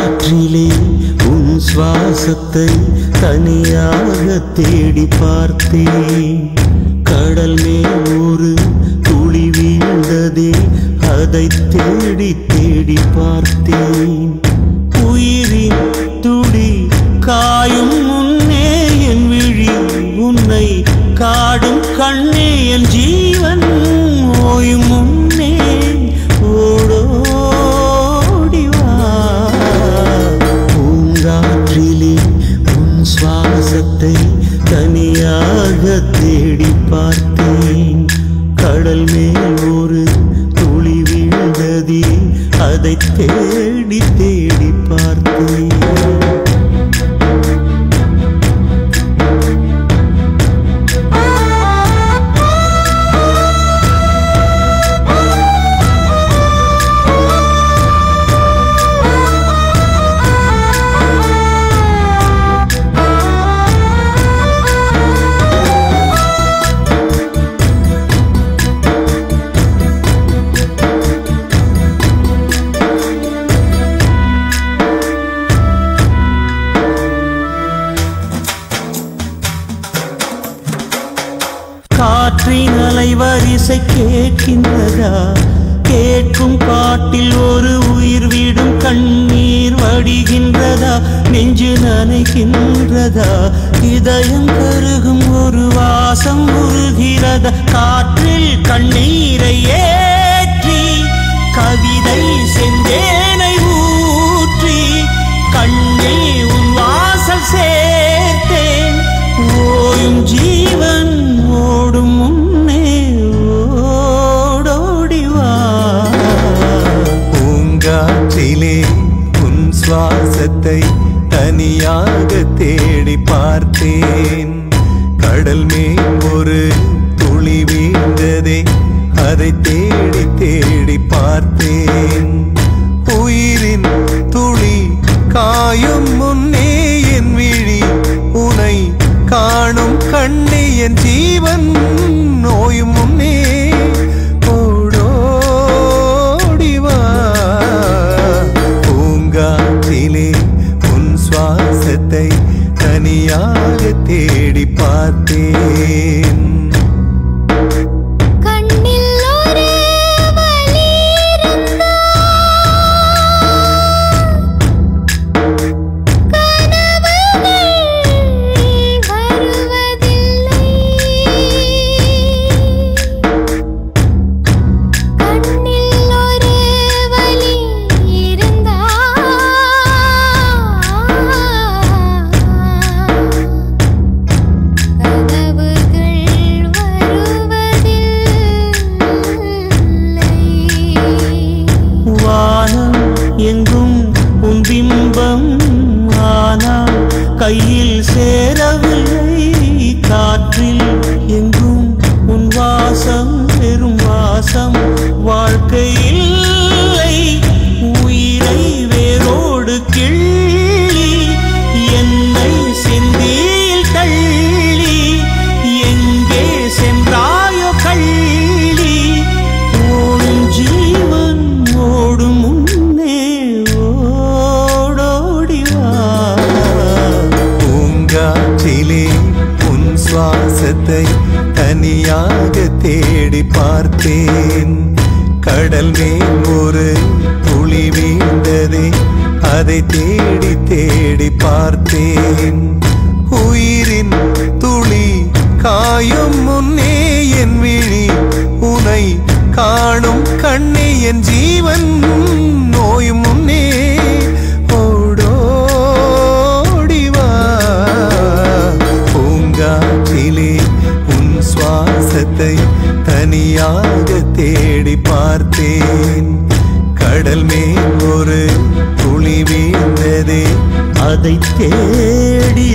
பூங்காற்றிலே உன் சுவாசத்தை தனியாக தேடி பார்த்தேன் கடல் மேல் ஒரு துளி வீழ்ந்ததே அதை தேடி தேடி பார்த்தேன் உயிரின் துடி காயும் முன்னே என் விழி உன்னை காடும் கண்ணே என் ஜீவன் ஓயும் முன்னே ஓடோடி வா பூங்காற்றிலே உன் சுவாசத்தை தனியாக தேடி பார்த்தேன் கடல் மேல் ஒரு துளி வீழ்ந்ததே அதை தேடி தேடி பார்த்தேன் காற்றின் அலைவரிசை கேட்கின்றதா கேட்கும் பாட்டில் ஒரு உயிர் விடும் கண்ணீர் வடிகின்றதா நெஞ்சு நனைகின்றதா இதயம் கருகும் ஒரு வாசம் உருகிறதா காற்றில் கண்ணீரை ஏற்றி கவிதை செந்தேனை ஊற்றி கண்ணில் உன் வாசல் சேர்த்தேன் ஓயும் ஜீவன் ஓடும் முன்னே ஓடோடி வா பூங்காற்றிலே உன் சுவாசத்தை தனியாக தேடி பார்த்தேன் கடல் மேல் ஒரு துளி வீழ்ந்ததே அதை தேடி தேடி பார்த்தேன் உயிரின் துளி காயும் முன்னே என் விழி உனை காணும் கண்ணே என் ஜீவன் நோயும் முன்னே ஓடோடி வா பூங்காற்றிலே உன் சுவாசத்தை தனியாக தேடி பார்த்தேன் கண்ணில் ஒரு வலி கனவுகள் வருவதில்லை கண்ணில் ஒரு வலி இருந்தா கனவுகள் வருவதில்லை வானம் எங்கும் உன் பிம்பம் ஆனால் கையில் சேரவில்லை காற்றில் எங்கும் உன் வாசம் பெரும் வாசம் வாழ்க்கையில் இல்லை. உயிரை வேரோடு கிள்ளி என்னை செந்தில் தள்ளி எங்கே சென்றாயோ கள்ளி ஓடும் ஜீவன் ஓடும் முன்னே ஓடோடி வா பூங்காற்றிலே உன் சுவாசத்தை தனியாக தேடி பார்த்தேன் கடல் மேல் ஒரு துளி வீழ்ந்ததே அதை தேடி தேடி பார்த்தேன் உயிரின் துளி காயும் முன்னே என் விழி உனை காணும் கண்ணே என் ஜீவன் நோயும் முன்னே ஓடோடி வா பூங்காற்றிலே உன் சுவாசத்தை தனியாக தேடி பார்த்தேன் கடல் மேல் ஒரு துளி வீழ்ந்ததே அதை தேடி